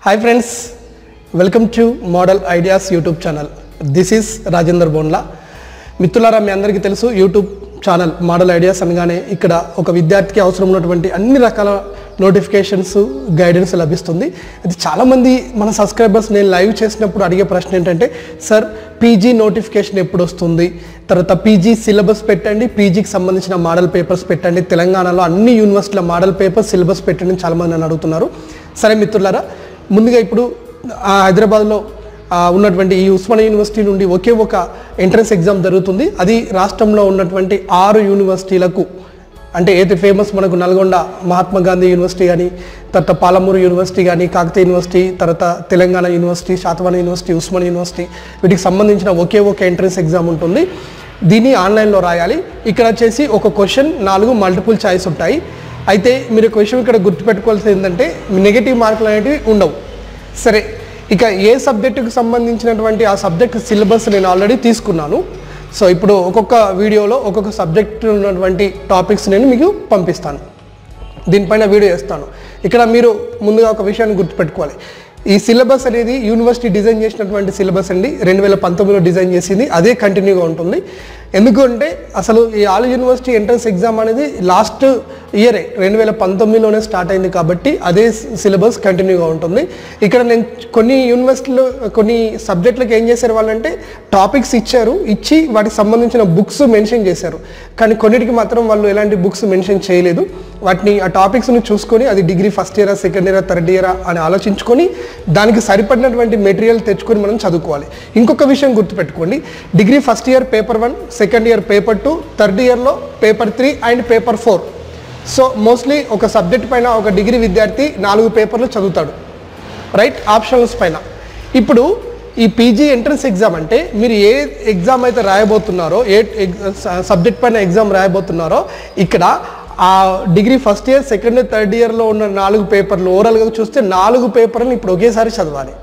hi friends welcome to model ideas YouTube channel this is Rajender Bonla మిత్రులారా మీ అందరికీ తెలుసు యూట్యూబ్ ఛానల్ మోడల్ ఐడియాస్ అనగానే ఇక్కడ ఒక విద్యార్థికి అవసరం ఉన్నటువంటి అన్ని రకాల నోటిఫికేషన్స్ గైడెన్స్ లభిస్తుంది అది చాలామంది మన సబ్స్క్రైబర్స్ నేను లైవ్ చేసినప్పుడు అడిగే ప్రశ్న ఏంటంటే సార్ పీజీ నోటిఫికేషన్ ఎప్పుడు వస్తుంది తర్వాత పీజీ సిలబస్ పెట్టండి పీజీకి సంబంధించిన మోడల్ పేపర్స్ పెట్టండి తెలంగాణలో అన్ని యూనివర్సిటీల మోడల్ పేపర్స్ సిలబస్ పెట్టండి అని చాలామంది నన్ను అడుగుతున్నారు సరే మిత్రులారా ముందుగా ఇప్పుడు ఆ, హైదరాబాద్లో ఆ, ఉన్నటువంటి ఈ ఉస్మానియా యూనివర్సిటీ నుండి ఒకే ఒక ఎంట్రన్స్ ఎగ్జామ్ జరుగుతుంది అది రాష్ట్రంలో ఉన్నటువంటి ఆరు యూనివర్సిటీలకు అంటే ఏది ఫేమస్ మనకు నల్గొండ మహాత్మా గాంధీ యూనివర్సిటీ కానీ తర్వాత పాలమూరు యూనివర్సిటీ కానీ కాకతీయ యూనివర్సిటీ తర్వాత Telangana university Satavahana university Osmania university వీటికి సంబంధించిన ఒకే ఒక ఎంట్రన్స్ ఎగ్జామ్ ఉంటుంది దీన్ని ఆన్లైన్లో రాయాలి ఇక్కడ వచ్చేసి ఒక క్వశ్చన్ నాలుగు మల్టిపుల్ చాయిస్ ఉంటాయి అయితే మీరు ఒక విషయం ఇక్కడ గుర్తుపెట్టుకోవాల్సింది ఏంటంటే నెగిటివ్ మార్కులు అనేటివి ఉండవు సరే ఇక ఏ సబ్జెక్టుకు సంబంధించినటువంటి ఆ సబ్జెక్ట్ సిలబస్ నేను ఆల్రెడీ తీసుకున్నాను సో ఇప్పుడు ఒక్కొక్క వీడియోలో ఒక్కొక్క సబ్జెక్ట్ ఉన్నటువంటి టాపిక్స్ నేను మీకు పంపిస్తాను దీనిపైన వీడియో చేస్తాను ఇక్కడ మీరు ముందుగా ఒక విషయాన్ని గుర్తుపెట్టుకోవాలి ఈ సిలబస్ అనేది యూనివర్సిటీ డిజైన్ చేసినటువంటి సిలబస్ అండి రెండు వేల పంతొమ్మిదిలో డిజైన్ చేసింది అదే కంటిన్యూగా ఉంటుంది ఎందుకంటే అసలు ఈ ఆల్ యూనివర్సిటీ ఎంట్రన్స్ ఎగ్జామ్ అనేది లాస్ట్ ఇయరే రెండు వేల పంతొమ్మిదిలోనే స్టార్ట్ అయింది కాబట్టి అదే సిలబస్ కంటిన్యూగా ఉంటుంది ఇక్కడ నేను కొన్ని యూనివర్సిటీలో కొన్ని సబ్జెక్టులకు ఏం చేశారు వాళ్ళంటే టాపిక్స్ ఇచ్చారు ఇచ్చి వాటికి సంబంధించిన బుక్స్ మెన్షన్ చేశారు కానీ కొన్నిటికి మాత్రం వాళ్ళు ఎలాంటి బుక్స్ మెన్షన్ చేయలేదు వాటిని ఆ టాపిక్స్ని చూసుకొని అది డిగ్రీ ఫస్ట్ ఇయరా సెకండ్ ఇయరా థర్డ్ ఇయరా అని ఆలోచించుకొని దానికి సరిపడినటువంటి మెటీరియల్ తెచ్చుకొని మనం చదువుకోవాలి ఇంకొక విషయం గుర్తుపెట్టుకోండి degree first year paper one second year paper two third ఇయర్లో paper three and paper four so mostly ఒక సబ్జెక్ట్ పైన ఒక డిగ్రీ విద్యార్థి నాలుగు పేపర్లు చదువుతాడు రైట్ ఆప్షన్స్ పైన ఇప్పుడు ఈ పీజీ ఎంట్రన్స్ ఎగ్జామ్ అంటే మీరు ఏ ఎగ్జామ్ అయితే రాయబోతున్నారో ఏ సబ్జెక్ట్ పైన ఎగ్జామ్ రాయబోతున్నారో ఇక్కడ ఆ degree first year second year third ఇయర్లో ఉన్న నాలుగు పేపర్లు ఓవరాల్గా చూస్తే నాలుగు పేపర్లు ఇప్పుడు ఒకేసారి చదవాలి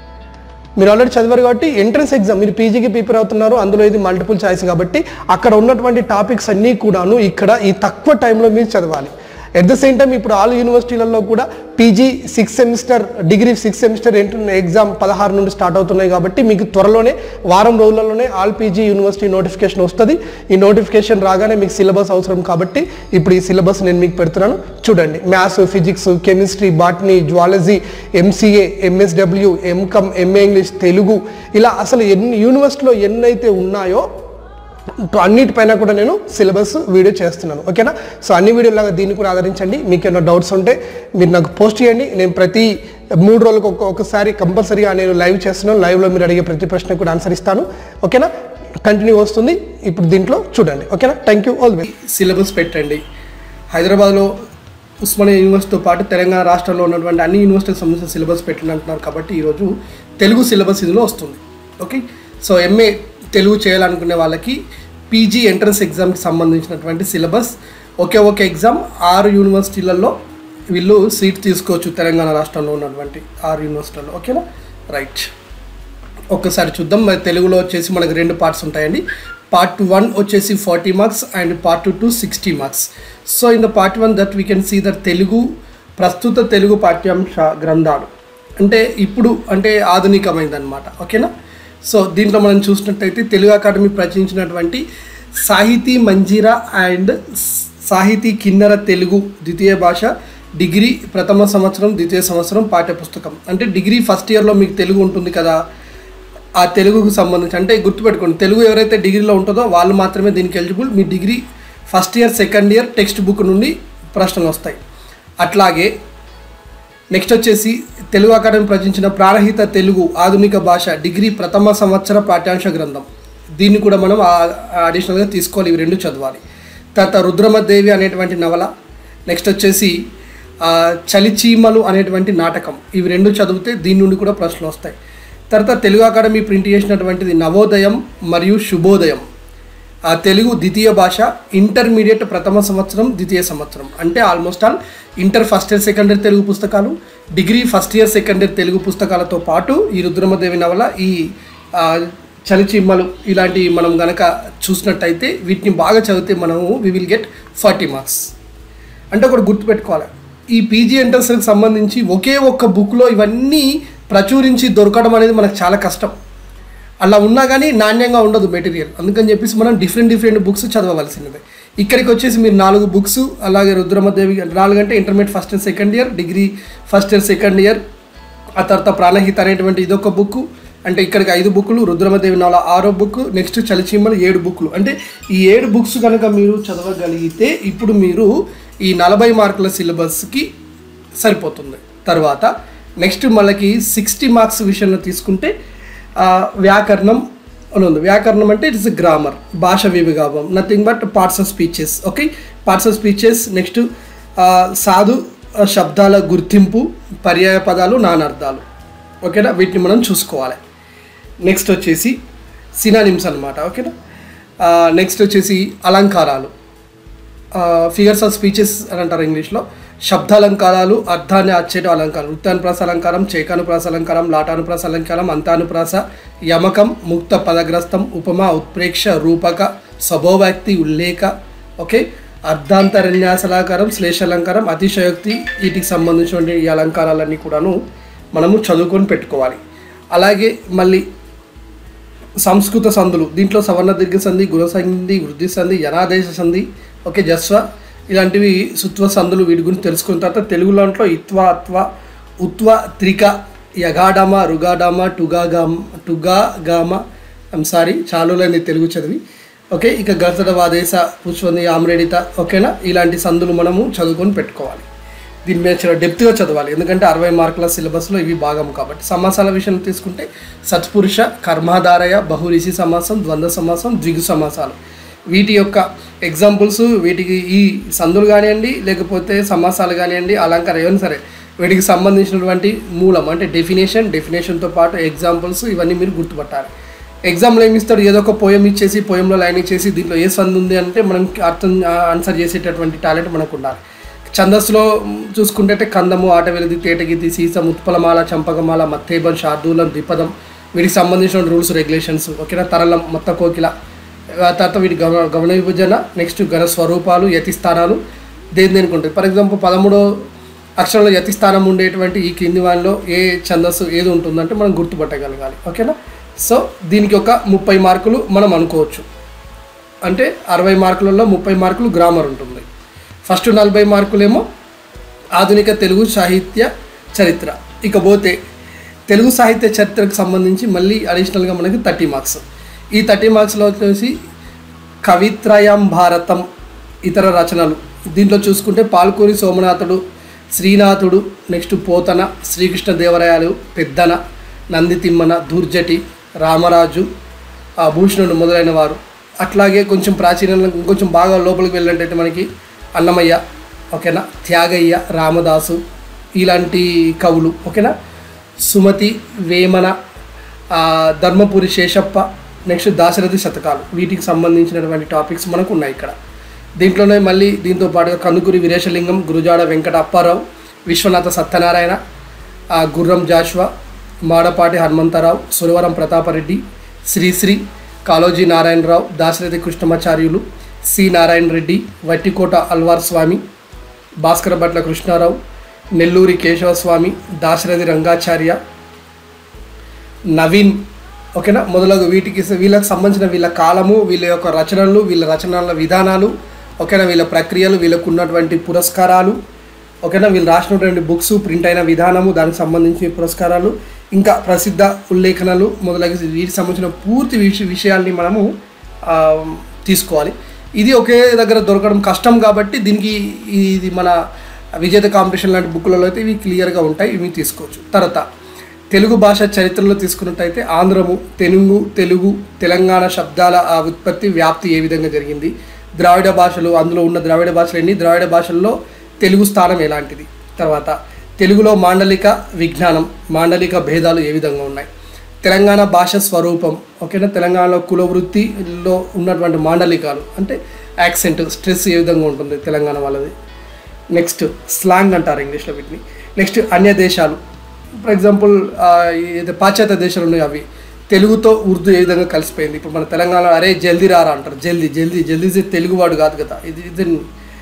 మీరు ఆల్రెడీ చదివారు కాబట్టి ఎంట్రన్స్ ఎగ్జామ్ మీరు పీజీకి ప్రిపేర్ అవుతున్నారు అందులో ఇది మల్టిపుల్ చాయిస్ కాబట్టి అక్కడ ఉన్నటువంటి టాపిక్స్ అన్నీ కూడాను ఇక్కడ ఈ తక్కువ టైంలో మీరు చదవాలి ఎట్ ద సేమ్ టైం ఇప్పుడు ఆల్ యూనివర్సిటీలలో కూడా PG six semester degree six semester exam పదహారు నుండి స్టార్ట్ అవుతున్నాయి కాబట్టి మీకు త్వరలోనే వారం రోజులలోనే ఆల్ పీజీ యూనివర్సిటీ నోటిఫికేషన్ వస్తుంది ఈ నోటిఫికేషన్ రాగానే మీకు సిలబస్ అవసరం కాబట్టి ఇప్పుడు ఈ సిలబస్ నేను మీకు పెడుతున్నాను చూడండి maths physics chemistry botany zoology MCA MSW MCom MA English Telugu ఇలా అసలు ఎన్ని యూనివర్సిటీలో ఎన్నైతే ఉన్నాయో అన్నిటిపైన కూడా నేను సిలబస్ వీడియో చేస్తున్నాను ఓకేనా సో అన్ని వీడియోలాగా దీన్ని కూడా ఆదరించండి మీకు ఏమైనా డౌట్స్ ఉంటే మీరు నాకు పోస్ట్ చేయండి నేను ప్రతి మూడు రోజులకు ఒక్క ఒకసారి కంపల్సరీగా నేను లైవ్ చేస్తున్నాను లైవ్లో మీరు అడిగే ప్రతి ప్రశ్నకు కూడా ఆన్సర్ ఇస్తాను ఓకేనా కంటిన్యూ వస్తుంది ఇప్పుడు దీంట్లో చూడండి ఓకేనా థ్యాంక్ యూ ఆల్ సిలబస్ పెట్టండి హైదరాబాద్లో ఉస్మానియా యూనివర్సిటీతో పాటు తెలంగాణ రాష్ట్రంలో ఉన్నటువంటి అన్ని యూనివర్సిటీకి సంబంధించిన సిలబస్ పెట్టండి అంటున్నారు కాబట్టి ఈరోజు తెలుగు సిలబస్ ఇందులో వస్తుంది ఓకే సో ఎంఏ తెలుగు చేయాలనుకునే వాళ్ళకి పీజీ ఎంట్రన్స్ ఎగ్జామ్కి సంబంధించినటువంటి సిలబస్ ఒకే ఒక ఎగ్జామ్ ఆరు యూనివర్సిటీలలో వీళ్ళు సీట్ తీసుకోవచ్చు తెలంగాణ రాష్ట్రంలో ఉన్నటువంటి ఆరు యూనివర్సిటీలలో ఓకేనా రైట్ ఒక్కసారి చూద్దాం మరి తెలుగులో వచ్చేసి మనకు రెండు పార్ట్స్ ఉంటాయండి పార్ట్ వన్ వచ్చేసి forty marks and part two sixty marks so in the part one that we can see that Telugu ప్రస్తుత తెలుగు పాఠ్యాంశ గ్రంథాలు అంటే ఇప్పుడు అంటే ఆధునికమైందనమాట ఓకేనా సో దీంట్లో మనం చూసినట్టయితే తెలుగు అకాడమీ ప్రచురించినటువంటి సాహితీ మంజీరా అండ్ సాహితీ కిన్నెర తెలుగు ద్వితీయ భాష డిగ్రీ ప్రథమ సంవత్సరం ద్వితీయ సంవత్సరం పాఠ్యపుస్తకం అంటే డిగ్రీ ఫస్ట్ ఇయర్లో మీకు తెలుగు ఉంటుంది కదా ఆ తెలుగుకు సంబంధించి అంటే గుర్తుపెట్టుకోండి తెలుగు ఎవరైతే డిగ్రీలో ఉంటుందో వాళ్ళు మాత్రమే దీనికి ఎలిజిబుల్ మీ degree first year second year text book నుండి ప్రశ్నలు వస్తాయి అట్లాగే నెక్స్ట్ వచ్చేసి తెలుగు అకాడమీ ప్రచురించిన ప్రాణహిత తెలుగు ఆధునిక భాష డిగ్రీ ప్రథమ సంవత్సర పాఠ్యాంశ గ్రంథం దీన్ని కూడా మనం అడిషనల్గా తీసుకోవాలి ఇవి రెండు చదవాలి తర్వాత రుద్రమదేవి అనేటువంటి నవల నెక్స్ట్ వచ్చేసి ఆ, చలిచీమలు అనేటువంటి నాటకం ఇవి రెండు చదివితే దీని నుండి కూడా ప్రశ్నలు వస్తాయి తర్వాత తెలుగు అకాడమీ ప్రింట్ చేసినటువంటిది నవోదయం మరియు శుభోదయం ఆ తెలుగు ద్వితీయ భాష ఇంటర్మీడియట్ ప్రథమ సంవత్సరం ద్వితీయ సంవత్సరం అంటే almost all inter first year second year Telugu పుస్తకాలు degree first year second year Telugu పుస్తకాలతో పాటు ఈ రుద్రమదేవి నవల ఈ ఆ, చలిచిమ్మలు ఇలాంటివి మనం గనక చూసినట్టయితే వీటిని బాగా చదివితే మనము we will get forty marks అంటే ఒకటి గుర్తుపెట్టుకోవాలి ఈ పీజీ ఎంట్రన్స్కి సంబంధించి ఒకే ఒక్క బుక్లో ఇవన్నీ ప్రచురించి దొరకడం అనేది మనకు చాలా కష్టం అలా ఉన్నా కానీ నాణ్యంగా ఉండదు మెటీరియల్ అందుకని చెప్పేసి మనం డిఫరెంట్ డిఫరెంట్ బుక్స్ చదవవలసినది ఇక్కడికి వచ్చేసి మీరు నాలుగు బుక్స్ అలాగే రుద్రమదేవి నాలుగు అంటే intermediate first and second year degree first year second year ఆ తర్వాత ప్రాణహిత అనేటువంటి ఇదొక బుక్ అంటే ఇక్కడికి ఐదు బుక్లు రుద్రమదేవి నాల ఆరో బుక్ నెక్స్ట్ చలిచీమలు ఏడు బుక్లు అంటే ఈ ఏడు బుక్స్ కనుక మీరు చదవగలిగితే ఇప్పుడు మీరు ఈ నలభై మార్కుల సిలబస్కి సరిపోతుంది తర్వాత నెక్స్ట్ మనకి సిక్స్టీ మార్క్స్ విషయంలో తీసుకుంటే ఆ, వ్యాకరణం అని ఉంది వ్యాకరణం అంటే ఇట్స్ గ్రామర్ భాష విభాగం nothing but parts of speeches okay parts of speeches next సాధు ఆ, శబ్దాల గుర్తింపు పర్యాయ పదాలు నానార్థాలు ఓకేనా వీటిని మనం చూసుకోవాలి నెక్స్ట్ వచ్చేసి సినానిమ్స్ అనమాట ఓకేనా నెక్స్ట్ వచ్చేసి అలంకారాలు ఫిగర్స్ ఆఫ్ స్పీచెస్ అని అంటారు ఇంగ్లీష్లో శబ్దాలంకారాలు అర్థాన్ని అచ్చేట అలంకారం వృత్తానుప్రాస అలంకారం చేకానుప్రాస అలంకారం లాటానుప్రాస అలంకారం అంతానుప్రాస యమకం ముక్త పదగ్రస్తం ఉపమా ఉత్ప్రేక్ష రూపక స్వభోవ్యక్తి ఉల్లేఖ ఓకే అర్ధాంతరన్యాసలాకారం శ్లేషాలంకారం అతిశయోక్తి వీటికి సంబంధించిన ఈ అలంకారాలన్నీ కూడాను మనము చదువుకొని పెట్టుకోవాలి అలాగే మళ్ళీ సంస్కృత సంధులు దీంట్లో సవర్ణ దీర్ఘ సంధి గుణ సంధి వృద్ధి సంధి యనాదేశ సంధి ఓకే జస్వ ఇలాంటివి సుత్వ సంధులు వీటి గురించి తెలుసుకున్న తర్వాత తెలుగు దాంట్లో ఇత్వ అత్వ ఉత్వ త్రిక యగాడమ రుగాడమ టుగాగామ టుగాగామ ఐమ్ సారీ చాలులేని తెలుగు చదివి ఓకే ఇక గర్సడ వాదేశ పుష్పంది ఆమ్రేడిత ఓకేనా ఇలాంటి సందులు మనము చదువుకొని పెట్టుకోవాలి దీని మీద చాలా డెప్త్గా చదవాలి ఎందుకంటే అరవై మార్కుల సిలబస్లో ఇవి భాగం కాబట్టి సమాసాల విషయం తీసుకుంటే సత్పురుష కర్మాధారయ బహురిషి సమాసం ద్వంద్వ సమాసం ద్విగు సమాసాలు వీటి యొక్క ఎగ్జాంపుల్స్ వీటికి ఈ సందులు కానివ్వండి లేకపోతే సమాసాలు కానివ్వండి అలంకారం ఏమైనా సరే వీటికి సంబంధించినటువంటి మూలం అంటే డెఫినేషన్ డెఫినేషన్తో పాటు ఎగ్జాంపుల్స్ ఇవన్నీ మీరు గుర్తుపట్టాలి ఎగ్జామ్లో ఏమి ఇస్తాడు ఏదో ఒక పోయం ఇచ్చేసి పోయంలో లైన్ ఇచ్చేసి దీంట్లో ఏ సందు ఉంది అంటే మనం అర్థం ఆన్సర్ చేసేటటువంటి టాలెంట్ మనకు ఉండాలి ఛందస్సులో చూసుకుంటే కందము ఆట వెలిది తేటగిది సీసం ఉత్పలమాల చంపకమాల మత్తేబం శార్దూలం ద్విపదం వీటికి సంబంధించిన రూల్స్ రెగ్యులేషన్స్ ఓకేనా తరలం మొత్త కోకిల ఆ తర్వాత వీటి గమ గమన విభజన నెక్స్ట్ గణ స్వరూపాలు యతి స్థానాలు దేని దేనికి ఉంటుంది ఫర్ ఎగ్జాంపుల్ పదమూడో అక్షరంలో యతి స్థానం ఉండేటువంటి ఈ కింది వానిలో ఏ ఛందస్సు ఏది ఉంటుందంటే మనం గుర్తుపట్టగలగాలి ఓకేనా సో దీనికి ఒక ముప్పై మార్కులు మనం అనుకోవచ్చు అంటే అరవై మార్కులలో ముప్పై మార్కులు గ్రామర్ ఉంటుంది ఫస్ట్ నలభై మార్కులేమో ఆధునిక తెలుగు సాహిత్య చరిత్ర ఇక పోతే తెలుగు సాహిత్య చరిత్రకు సంబంధించి మళ్ళీ అడిషనల్గా మనకి థర్టీ మార్క్స్ ఈ థర్టీ మార్క్స్లో వచ్చేసి కవిత్రయం భారతం ఇతర రచనలు దీంట్లో చూసుకుంటే పాల్కూరి సోమనాథుడు శ్రీనాథుడు నెక్స్ట్ పోతన శ్రీకృష్ణదేవరాయలు పెద్దన నందితిమ్మన దుర్జటి రామరాజు ఆ భూషణుడు మొదలైన వారు అట్లాగే కొంచెం ప్రాచీన కొంచెం బాగా లోపలికి వెళ్ళినట్టయితే మనకి అన్నమయ్య ఓకేనా త్యాగయ్య రామదాసు ఇలాంటి కవులు ఓకేనా సుమతి వేమన ఆ, ధర్మపురి శేషప్ప నెక్స్ట్ దాశరథి శతకాలు వీటికి సంబంధించినటువంటి టాపిక్స్ మనకు ఉన్నాయి ఇక్కడ దీంట్లోనే మళ్ళీ దీంతో పాటుగా కందుకూరి వీరేశలింగం గురుజాడ వెంకట అప్పారావు విశ్వనాథ సత్యనారాయణ ఆ, గుర్రం జాషువా మాడపాటి హనుమంతరావు సురవరం ప్రతాపరెడ్డి శ్రీశ్రీ కాళోజీ నారాయణరావు దాశరథి కృష్ణమాచార్యులు సి నారాయణ రెడ్డి వట్టికోట అల్వార్ స్వామి భాస్కర భట్ల కృష్ణారావు నెల్లూరి కేశవస్వామి దాశరథి రంగాచార్య నవీన్ ఓకేనా మొదలగు వీటికి వీళ్ళకి సంబంధించిన వీళ్ళ కాలము వీళ్ళ యొక్క రచనలు వీళ్ళ రచనల విధానాలు ఓకేనా వీళ్ళ ప్రక్రియలు వీళ్ళకు ఉన్నటువంటి పురస్కారాలు ఓకేనా వీళ్ళు రాసినటువంటి బుక్స్ ప్రింట్ అయిన విధానము దానికి సంబంధించిన పురస్కారాలు ఇంకా ప్రసిద్ధ ఉల్లేఖనలు మొదలగు వీటికి సంబంధించిన పూర్తి విష విషయాల్ని మనము ఆ, తీసుకోవాలి ఇది ఒకే దగ్గర దొరకడం కష్టం కాబట్టి దీనికి ఇది మన విజేత కాంపిటీషన్ లాంటి బుక్లలో అయితే ఇవి క్లియర్గా ఉంటాయి ఇవి తీసుకోవచ్చు తర్వాత తెలుగు భాష చరిత్రలో తీసుకున్నట్టయితే ఆంధ్రము తెలుగు తెలుగు తెలంగాణ శబ్దాల ఆ ఉత్పత్తి వ్యాప్తి ఏ విధంగా జరిగింది ద్రావిడ భాషలు అందులో ఉన్న ద్రావిడ భాషలు ఎన్ని ద్రావిడ భాషల్లో తెలుగు స్థానం ఎలాంటిది తర్వాత తెలుగులో మాండలిక విజ్ఞానం మాండలిక భేదాలు ఏ విధంగా ఉన్నాయి తెలంగాణ భాష స్వరూపం ఓకేనా తెలంగాణలో కులవృత్తిలో ఉన్నటువంటి మాండలికాలు అంటే యాక్సెంట్ స్ట్రెస్ ఏ విధంగా ఉంటుంది తెలంగాణ వాళ్ళది నెక్స్ట్ స్లాంగ్ అంటారు ఇంగ్లీష్లో వీటిని నెక్స్ట్ అన్య దేశాలు ఫర్ ఎగ్జాంపుల్ ఏదో పాశ్చాత్య దేశాలు ఉన్నాయి అవి తెలుగుతో ఉర్దూ ఏ విధంగా కలిసిపోయింది ఇప్పుడు మన తెలంగాణ అరే జల్దీ రారా అంటారు జల్దీ జల్దీ జల్దీ ఇది తెలుగు వాడు కాదు కదా ఇది ఇది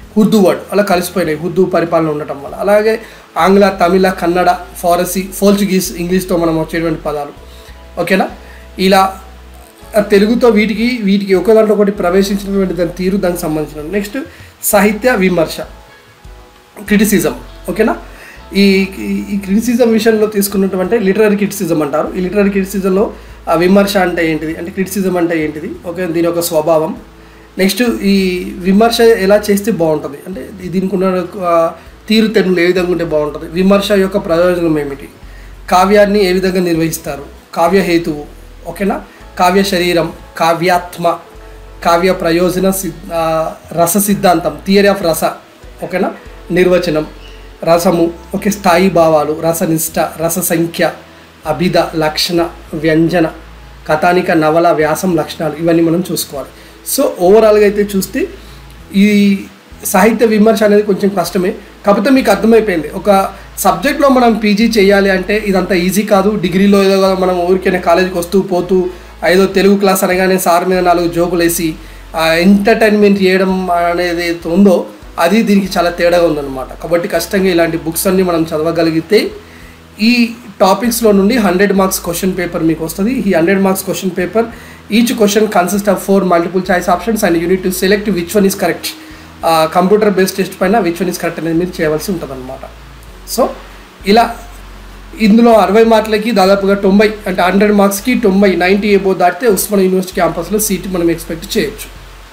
ఉర్దూ వర్డ్ అలా కలిసిపోయినాయి ఉర్దూ పరిపాలన ఉండటం వల్ల అలాగే ఆంగ్ల తమిళ కన్నడ ఫారసీ పోర్చుగీస్ ఇంగ్లీష్తో మనం వచ్చేటువంటి పదాలు ఓకేనా ఇలా ఆ తెలుగుతో వీటికి వీటికి ఒక దాంట్లో ఒకటి ప్రవేశించినటువంటి దాని తీరు దానికి సంబంధించిన నెక్స్ట్ సాహిత్య విమర్శ క్రిటిసిజం ఓకేనా ఈ ఈ- ఈ క్రిటిసిజం విషయంలో తీసుకున్నటువంటి లిటరరీ క్రిటిసిజం అంటారు ఈ లిటరరీ క్రిటిసిజంలో ఆ విమర్శ అంటే ఏంటిది అంటే క్రిటిసిజం అంటే ఏంటిది ఓకే దీని యొక్క స్వభావం నెక్స్ట్ ఈ విమర్శ ఎలా చేస్తే బాగుంటుంది అంటే దీనికి ఉన్న ఆ, తీరు తెన్నులు ఏ విధంగా ఉంటే బాగుంటుంది విమర్శ యొక్క ప్రయోజనం ఏమిటి కావ్యాన్ని ఏ విధంగా నిర్వహిస్తారు కావ్య హేతువు ఓకేనా కావ్య శరీరం కావ్యాత్మ కావ్య ప్రయోజన సిద్ ఆ, రస సిద్ధాంతం థియరీ ఆఫ్ రస ఓకేనా నిర్వచనం రసము ఓకే స్థాయి భావాలు రసనిష్ట రస సంఖ్య అభిధ లక్షణ వ్యంజన కథానిక నవల వ్యాసం లక్షణాలు ఇవన్నీ మనం చూసుకోవాలి సో ఓవరాల్గా అయితే చూస్తే ఈ సాహిత్య విమర్శ అనేది కొంచెం కష్టమే కాకపోతే మీకు అర్థమైపోయింది ఒక సబ్జెక్ట్లో మనం పీజీ చేయాలి అంటే ఇదంతా ఈజీ కాదు డిగ్రీలో ఏదో మనం ఊరికైనా కాలేజీకి వస్తూ పోతూ ఏదో తెలుగు క్లాస్ అనగానే సార్ మీద నాలుగు జోకులు వేసి ఎంటర్టైన్మెంట్ చేయడం అనేది ఏదైతే ఉందో అది దీనికి చాలా తేడాగా ఉందన్నమాట కాబట్టి కష్టంగా ఇలాంటి బుక్స్ అన్ని మనం చదవగలిగితే ఈ టాపిక్స్లో నుండి హండ్రెడ్ మార్క్స్ క్వశ్చన్ పేపర్ మీకు వస్తుంది ఈ hundred marks question paper each question consist of four multiple choice options and you need to select which one is correct computer based test పైన విచ్ వన్ ఈస్ కరెక్ట్ అనేది మీరు చేయవలసి ఉంటుంది అనమాట so ఇలా ఇందులో అరవై మార్కులకి దాదాపుగా తొంభై అంటే హండ్రెడ్ మార్క్స్కి తొంభై నైంటీ ఎబో దాటితే ఉస్మాన్ యూనివర్సిటీ క్యాంపస్లో సీట్ మనం ఎక్స్పెక్ట్ చేయొచ్చు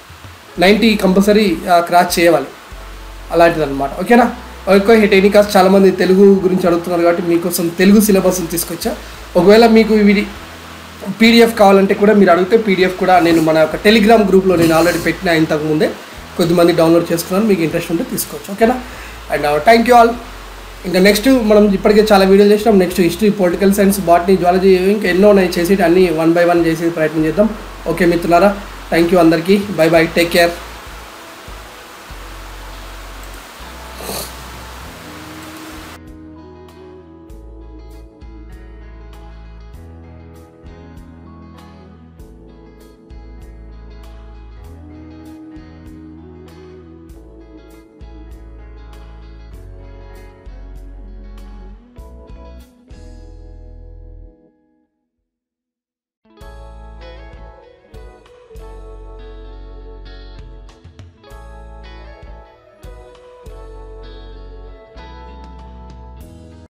నైంటీ కంపల్సరీ క్రాచ్ చేయాలి అలాంటిది అనమాట ఓకేనా ఎక్కువ టెక్నికాస్ చాలామంది తెలుగు గురించి అడుగుతున్నారు కాబట్టి మీకోసం తెలుగు సిలబస్ తీసుకొచ్చా ఒకవేళ మీకు ఇవి పీడిఎఫ్ కావాలంటే కూడా మీరు అడిగితే పీడిఎఫ్ కూడా నేను మన యొక్క టెలిగ్రామ్ గ్రూప్లో నేను ఆల్రెడీ పెట్టిన ఇంతకు ముందే కొద్దిమంది డౌన్లోడ్ చేసుకున్నాను మీకు ఇంట్రెస్ట్ ఉంటే తీసుకోవచ్చు ఓకేనా అండ్ థ్యాంక్ యూ ఆల్ ఇంకా నెక్స్ట్ మనం ఇప్పటికే చాలా వీడియోలు చేసినాం next history political science botany zoology ఇంకా ఎన్నో ఉన్నాయి చేసి అన్ని వన్ బై వన్ చేసి ప్రయత్నం చేద్దాం ఓకే మిత్రులారా థ్యాంక్ యూ అందరికీ బై బై టేక్ కేర్